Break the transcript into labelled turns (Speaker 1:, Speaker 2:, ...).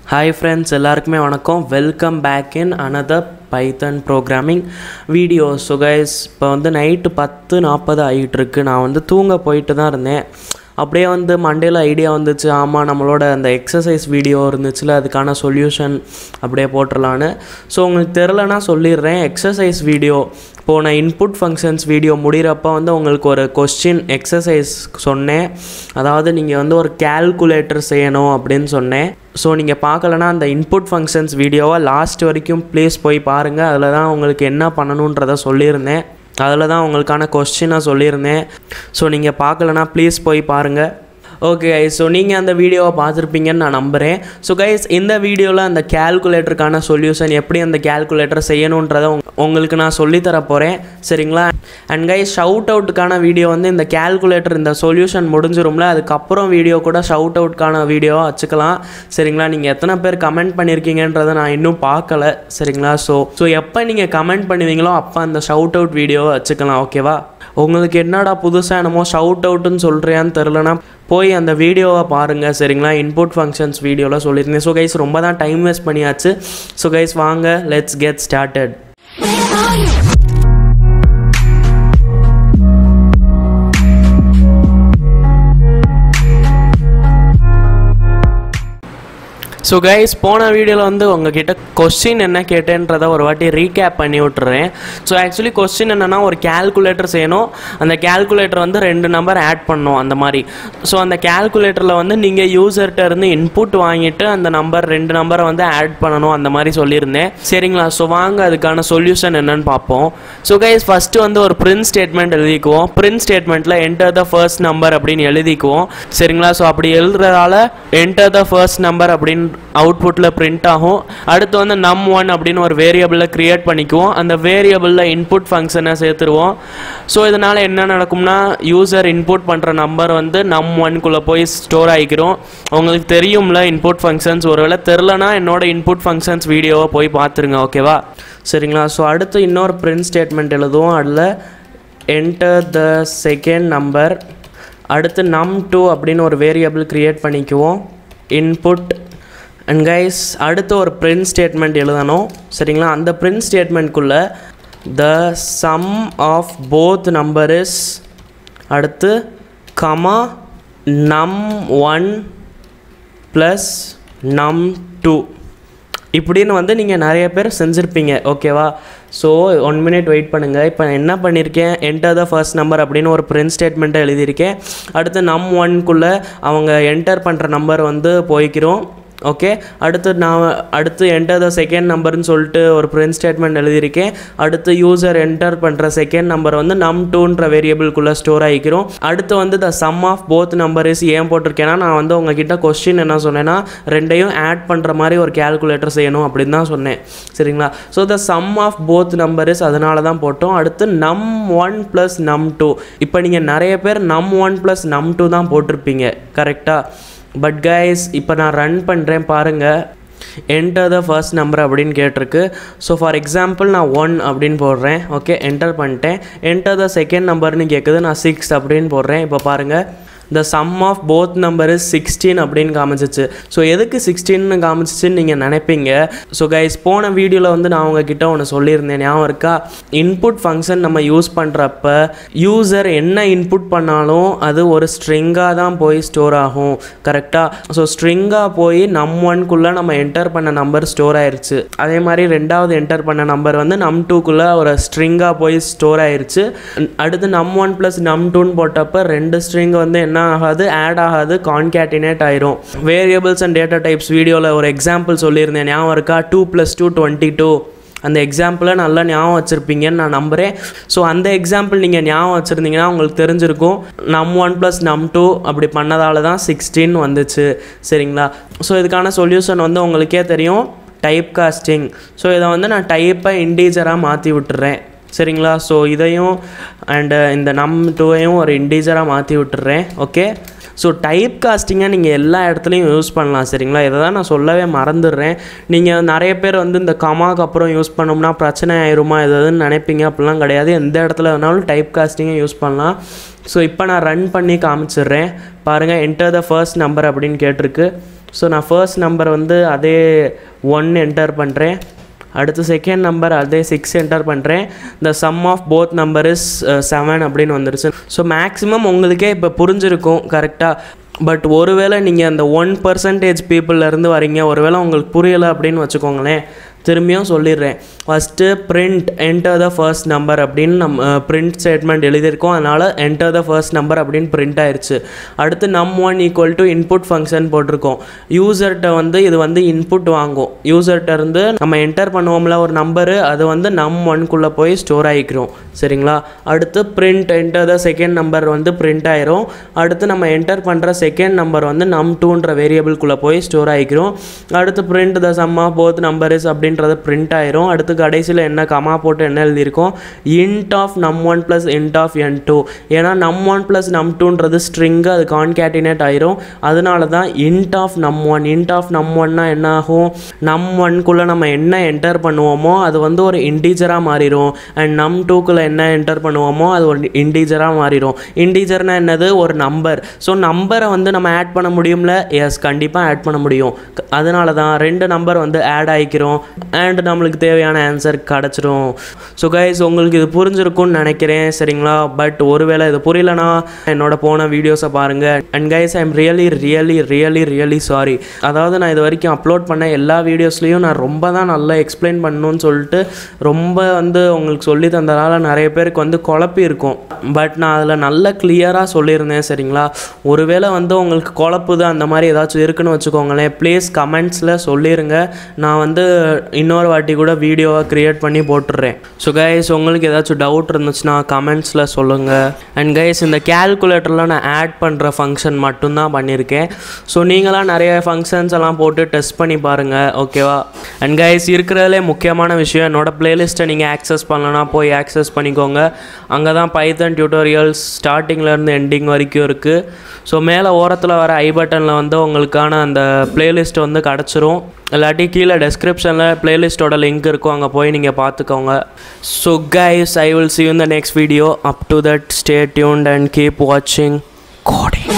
Speaker 1: hi friends எல்லாருக்குமே வணக்கம் welcome back in another python programming video so guys இப்போ வந்து நைட்டு பத்து நாற்பது ஆகிட்டுருக்கு நான் வந்து தூங்க போயிட்டு தான் இருந்தேன் அப்படியே வந்து மண்டேல ஐடியா வந்துச்சு ஆமாம் நம்மளோட அந்த எக்ஸசைஸ் வீடியோ இருந்துச்சுல அதுக்கான சொல்யூஷன் அப்படியே போட்டுடலான்னு ஸோ உங்களுக்கு தெரிலனா சொல்லிடுறேன் எக்ஸசைஸ் வீடியோ போன இன்புட் ஃபங்க்ஷன்ஸ் வீடியோ முடிகிறப்ப வந்து உங்களுக்கு ஒரு கொஸ்டின் எக்ஸசைஸ் சொன்னேன் அதாவது நீங்கள் வந்து ஒரு கேல்குலேட்டர் செய்யணும் அப்படின்னு சொன்னேன் ஸோ நீங்கள் பார்க்கலனா அந்த இன்புட் ஃபங்க்ஷன்ஸ் வீடியோவை லாஸ்ட் வரைக்கும் ப்ளீஸ் போய் பாருங்கள் அதில் தான் உங்களுக்கு என்ன பண்ணணுன்றதை சொல்லியிருந்தேன் அதில் தான் உங்களுக்கான கொஸ்டினை சொல்லியிருந்தேன் ஸோ நீங்கள் பார்க்கலனா ப்ளீஸ் போய் பாருங்கள் ஓகே கைஸ் ஸோ நீங்கள் அந்த வீடியோவை பார்த்துருப்பீங்கன்னு நான் நம்புகிறேன் ஸோ கைஸ் இந்த வீடியோவில் அந்த கேல்குலேட்டருக்கான சொல்யூஷன் எப்படி அந்த கேல்குலேட்டர் செய்யணுன்றதை உங்க- உங்களுக்கு நான் சொல்லித்தர போகிறேன் சரிங்களா அண்ட் கைஸ் ஷவுட் அவுட்டுக்கான வீடியோ வந்து இந்த கேல்குலேட்டர் இந்த சொல்யூஷன் முடிஞ்சிரும்ல அதுக்கப்புறம் வீடியோ கூட ஷவுட் அவுட்கான வீடியோவாக வச்சுக்கலாம் சரிங்களா நீங்கள் எத்தனை பேர் கமெண்ட் பண்ணியிருக்கீங்கன்றதை நான் இன்னும் பார்க்கல சரிங்களா ஸோ ஸோ எப்போ நீங்கள் கமெண்ட் பண்ணுவீங்களோ அப்போ அந்த ஷவுட் அவுட் வீடியோவை வச்சுக்கலாம் ஓகேவா உங்களுக்கு என்னடா புதுசாக என்னமோ ஷவுட் அவுட்டுன்னு சொல்கிறியான்னு தெரிலனா போய் அந்த வீடியோவை பாருங்கள் சரிங்களா இன்புட் ஃபங்க்ஷன்ஸ் வீடியோவில் சொல்லியிருந்தேன் ஸோ கைஸ் ரொம்ப தான் டைம் வேஸ்ட் பண்ணியாச்சு ஸோ கைஸ் வாங்க let's get started so guys போன வீடியோவில் வந்து உங்ககிட்ட கொஸ்டின் என்ன கேட்டேன்றதை ஒரு வாட்டி ரீகேப் பண்ணி விட்டுறேன் ஸோ ஆக்சுவலி கொஸ்டின் என்னென்னா ஒரு கேல்குலேட்டர் செய்யணும் அந்த கேல்குலேட்டர் வந்து ரெண்டு நம்பர் ஆட் பண்ணணும் அந்த மாதிரி ஸோ அந்த கேல்குலேட்டரில் வந்து நீங்கள் யூசர்கிட்ட இருந்து இன்புட் வாங்கிட்டு அந்த நம்பர் ரெண்டு நம்பரை வந்து ஆட் பண்ணணும் அந்த மாதிரி சொல்லியிருந்தேன் சரிங்களா ஸோ வாங்க அதுக்கான சொல்யூஷன் என்னன்னு பார்ப்போம் ஸோ கைஸ் ஃபஸ்ட்டு வந்து ஒரு பிரிண்ட் ஸ்டேட்மெண்ட் எழுதிக்குவோம் பிரிண்ட் ஸ்டேட்மெண்ட்டில் என்டர் த ஃபர்ஸ்ட் நம்பர் அப்படின்னு எழுதிக்குவோம் சரிங்களா ஸோ அப்படி எழுதுறதால என்டர் த ஃபர்ஸ்ட் நம்பர் அப்படின்னு அவுட்புட்டில் பிரிண்ட் ஆகும் அடுத்து வந்து நம் ஒன் அப்படின்னு ஒரு வேரியபிளில் க்ரியேட் பண்ணிக்குவோம் அந்த வேரியபிளில் இன்புட் ஃபங்க்ஷனை சேர்த்துருவோம் ஸோ இதனால் என்ன நடக்கும்னா யூசர் இன்புட் பண்ணுற நம்பர் வந்து நம் ஒன்குள்ளே போய் ஸ்டோர் ஆகிக்கிறோம் உங்களுக்கு தெரியும்ல இன்புட் ஃபங்க்ஷன்ஸ் ஒருவேளை தெரிலனா என்னோட இன்புட் ஃபங்க்ஷன்ஸ் வீடியோவை போய் பார்த்துருங்க ஓகேவா சரிங்களா ஸோ அடுத்து இன்னொரு பிரிண்ட் ஸ்டேட்மெண்ட் எழுதுவோம் அதில் என்டர் த செகண்ட் நம்பர் அடுத்து நம் டூ அப்படின்னு ஒரு வேரியபிள் க்ரியேட் பண்ணிக்குவோம் இன்புட் அண்ட் கைஸ் அடுத்து ஒரு பிரிண்ட் ஸ்டேட்மெண்ட் எழுதணும் சரிங்களா அந்த பிரிண்ட் ஸ்டேட்மெண்ட்குள்ளே the sum of both number is அடுத்து comma num one plus num two இப்படின்னு வந்து நீங்கள் நிறைய பேர் செஞ்சுருப்பீங்க ஓகேவா ஸோ ஒன் மினிட் வெயிட் பண்ணுங்கள் இப்போ நான் என்ன பண்ணியிருக்கேன் என்டர் த ஃபர்ஸ்ட் நம்பர் அப்படின்னு ஒரு பிரிண்ட் ஸ்டேட்மெண்ட்டை எழுதியிருக்கேன் அடுத்து நம் ஒன்குள்ளே அவங்க என்டர் பண்ணுற நம்பர் வந்து போய்க்கிறோம் ஓகே அடுத்து நான் அடுத்து என்டர் த செகண்ட் நம்பர்னு சொல்லிட்டு ஒரு பிரிண்ட் ஸ்டேட்மெண்ட் எழுதியிருக்கேன் அடுத்து யூசர் என்டர் பண்ணுற செகண்ட் நம்பர் வந்து நம் டூன்ற வேரியபிள்குள்ளே ஸ்டோர் ஆகிக்கிறோம் அடுத்து வந்து the sum of both number is ஏன் போட்டிருக்கேன்னா நான் வந்து உங்ககிட்ட கொஸ்டின் என்ன சொன்னேன்னா ரெண்டையும் ஆட் பண்ணுற மாதிரி ஒரு கேல்குலேட்டர் செய்யணும் அப்படின்னு தான் சொன்னேன் சரிங்களா so the sum of both number is அதனால தான் போட்டோம் அடுத்து num one plus num two இப்போ நீங்கள் நிறைய பேர் நம் ஒன் ப்ளஸ் நம் டூ தான் போட்டிருப்பீங்க கரெக்டாக பட் கைஸ் இப்போ நான் ரன் பண்ணுறேன் பாருங்கள் என்டர் த ஃபர்ஸ்ட் நம்பர் அப்படின்னு கேட்டிருக்கு ஸோ ஃபார் எக்ஸாம்பிள் நான் ஒன் அப்படின்னு போடுறேன் ஓகே என்டர் பண்ணிட்டேன் என்டர் த செகண்ட் நம்பர்னு கேட்குது நான் சிக்ஸ் அப்படின்னு போடுறேன் இப்போ பாருங்கள் the sum of both number is sixteen அப்படின்னு காமிச்சிச்சு ஸோ எதுக்கு சிக்ஸ்டீன்னு காமிச்சிச்சுன்னு நீங்கள் நினைப்பீங்க ஸோ கைஸ் போன வீடியோவில் வந்து நான் உங்ககிட்ட ஒன்று சொல்லியிருந்தேன் ஞாபகம் இருக்கா இன்புட் ஃபங்க்ஷன் நம்ம யூஸ் பண்ணுறப்ப யூசர் என்ன இன்புட் பண்ணாலும் அது ஒரு ஸ்ட்ரிங்காக தான் போய் ஸ்டோர் ஆகும் கரெக்டாக ஸோ ஸ்ட்ரிங்காக போய் நம் ஒன்குள்ளே நம்ம என்டர் பண்ண நம்பர் ஸ்டோர் ஆயிருச்சு அதே மாதிரி ரெண்டாவது என்டர் பண்ண நம்பர் வந்து நம் டூக்குள்ளே ஒரு ஸ்ட்ரிங்காக போய் ஸ்டோர் ஆயிருச்சு அடுத்து நம் ஒன் ப்ளஸ் நம் டூன்னு போட்டப்போ ரெண்டு ஸ்ட்ரிங் வந்து என்ன ஆகாது ஆட் ஆகாது கான்கேட்டினேட் ஆயிரும் வேரியபிள்ஸ் அண்ட் டேட்டா டைப்ஸ் வீடியோவில் ஒரு எக்ஸாம்பிள் சொல்லியிருந்தேன் ஞாபகம் இருக்கா two plus two twenty two அந்த எக்ஸாம்பிளை நல்லா ஞாபகம் வச்சுருப்பீங்கன்னு நான் நம்புகிறேன் ஸோ அந்த எக்ஸாம்பிள் நீங்கள் ஞாபகம் வச்சுருந்தீங்கன்னா உங்களுக்கு தெரிஞ்சிருக்கும் நம் ஒன் ப்ளஸ் நம் டூ அப்படி பண்ணதால தான் சிக்ஸ்டீன் வந்துச்சு சரிங்களா ஸோ இதுக்கான சொல்யூஷன் வந்து உங்களுக்கே தெரியும் டைப் காஸ்டிங் ஸோ இதை வந்து நான் டைப்பை இண்டீஜராக மாற்றி விட்டுறேன் சரிங்களா ஸோ இதையும் அண்டு இந்த நம் டூவையும் ஒரு இண்டீஜராக மாற்றி விட்டுறேன் ஓகே ஸோ டைப் காஸ்டிங்கை நீங்கள் எல்லா இடத்துலையும் யூஸ் பண்ணலாம் சரிங்களா இதை தான் நான் சொல்லவே மறந்துடுறேன் நீங்கள் நிறைய பேர் வந்து இந்த கமாக்கு அப்புறம் யூஸ் பண்ணோம்னா பிரச்சனை ஆயிருமா எதுன்னு நினைப்பீங்க அப்படிலாம் கிடையாது எந்த இடத்துல வேணாலும் டைப் காஸ்டிங்கை யூஸ் பண்ணலாம் ஸோ இப்போ நான் ரன் பண்ணி காமிச்சிடுறேன் பாருங்கள் என்டர் த ஃபர்ஸ்ட் நம்பர் அப்படின்னு கேட்டிருக்கு ஸோ நான் ஃபர்ஸ்ட் நம்பர் வந்து அதே ஒன் என்டர் பண்ணுறேன் அடுத்து செகண்ட் நம்பர் அதே சிக்ஸ் என்டர் பண்ணுறேன் the sum of both number is seven அப்படின்னு வந்துருச்சு ஸோ மேக்ஸிமம் உங்களுக்கே இப்போ புரிஞ்சிருக்கும் கரெக்டாக பட் ஒருவேளை நீங்கள் அந்த ஒன் பர்சன்டேஜ் பீப்புளிலேருந்து வரீங்க ஒருவேளை உங்களுக்கு புரியலை அப்படின்னு வச்சுக்கோங்களேன் திரும்பியும் சொல்லிடுறேன் first print enter the first number அப்படின்னு நம்ம பிரிண்ட் ஸ்டேட்மெண்ட் எழுதியிருக்கோம் அதனால் என்டர் த ஃபர்ஸ்ட் நம்பர் அப்படின்னு பிரிண்ட் ஆயிடுச்சு அடுத்து num one equal to input function போட்டிருக்கோம் யூசர்கிட்ட வந்து இது வந்து இன்புட் வாங்கும் யூசர்கிட்ட இருந்து நம்ம என்டர் பண்ணுவோம்ல ஒரு நம்பரு அது வந்து நம் ஒன்குள்ளே போய் ஸ்டோர் ஆகிக்கிறோம் சரிங்களா அடுத்து print enter the second number வந்து பிரிண்ட் ஆயிரும் அடுத்து நம்ம என்டர் பண்ணுற செகண்ட் நம்பர் வந்து நம் டூன்ற வேரியபிள்குள்ளே போய் ஸ்டோர் ஆகிக்கிறோம் அடுத்து print the sum of both numbers அப்படின்றது பிரிண்ட் ஆயிரும் அடுத்து கடைசியில் என்ன கமா போட்டு என்ன எழுதியிருக்கோம் int of num one plus int of n two ஏன்னா நம் ஒன் ப்ளஸ் நம் டூன்றது ஸ்ட்ரிங்கு அது கான்கேட்டினேட் ஆயிரும் அதனால தான் int of num one int of num ஒன்னா என்ன ஆகும் நம் ஒன்குள்ளே நம்ம என்ன என்டர் பண்ணுவோமோ அது வந்து ஒரு இன்டீஜராக மாறிடும் அண்ட் நம் டூக்குள்ளே என்ன என்டர் பண்ணுவோமோ அது ஒரு இன்டீஜராக மாறிடும் இன்டீஜர்னா என்னது ஒரு நம்பர் ஸோ நம்பரை வந்து நம்ம ஆட் பண்ண முடியும்ல எஸ் கண்டிப்பாக ஆட் பண்ண முடியும் க- அதனால தான் ரெண்டு நம்பர் வந்து ஆட் ஆகிக்கிறோம் அண்ட் நம்மளுக்கு தேவையான ஆன்சர் கிடச்சிரும் ஸோ கைஸ் உங்களுக்கு இது புரிஞ்சிருக்கும்னு நினைக்கிறேன் சரிங்களா பட் ஒருவேளை இது புரியலனா என்னோட போன வீடியோஸை பாருங்கள் and guys I am really really really really sorry அதாவது நான் இது வரைக்கும் அப்லோட் பண்ண எல்லா வீடியோஸ்லேயும் நான் ரொம்ப தான் நல்லா எக்ஸ்பிளைன் பண்ணணும்னு சொல்லிட்டு ரொம்ப வந்து உங்களுக்கு சொல்லி தந்ததால் நிறைய பேருக்கு வந்து குழப்பி இருக்கும் பட் நான் அதில் நல்ல கிளியராக சொல்லியிருந்தேன் சரிங்களா ஒருவேளை வந்து உங்களுக்கு குழப்புது அந்த மாதிரி ஏதாச்சும் இருக்குன்னு வச்சுக்கோங்களேன் ப்ளீஸ் கமெண்ட்ஸில் சொல்லிடுங்க நான் வந்து இன்னொரு வாட்டி கூட வீடியோவை க்ரியேட் பண்ணி போட்டுடுறேன் ஸோ கைஸ் உங்களுக்கு ஏதாச்சும் டவுட் இருந்துச்சுன்னா கமெண்ட்ஸில் சொல்லுங்கள் அண்ட் கைஸ் இந்த கேல்குலேட்டரில் நான் ஆட் பண்ணுற ஃபங்க்ஷன் மட்டும்தான் பண்ணியிருக்கேன் ஸோ நீங்களாம் நிறைய ஃபங்க்ஷன்ஸ் எல்லாம் போட்டு டெஸ்ட் பண்ணி பாருங்கள் ஓகேவா அண்ட் கைஸ் இருக்கிறதுலே முக்கியமான விஷயம் என்னோட பிளேலிஸ்ட்டை நீங்கள் ஆக்சஸ் பண்ணலன்னா போய் ஆக்சஸ் பண்ணிக்கோங்க அங்கே தான் பைத்தன் டியூட்டோரியல்ஸ் ஸ்டார்டிங்லேருந்து எண்டிங் வரைக்கும் இருக்குது ஸோ மேலே ஓரத்தில் வர ஐ பட்டனில் வந்து உங்களுக்கான அந்த பிளேலிஸ்ட் வந்து கிடச்சிரும் இல்லாட்டி கீழே டெஸ்கிரிப்ஷனில் பிளேலிஸ்ட்டோட லிங்க் இருக்கும் அங்கே போய் நீங்கள் பார்த்துக்கோங்க so guys I will see you in the next video up to that stay tuned and keep watching coding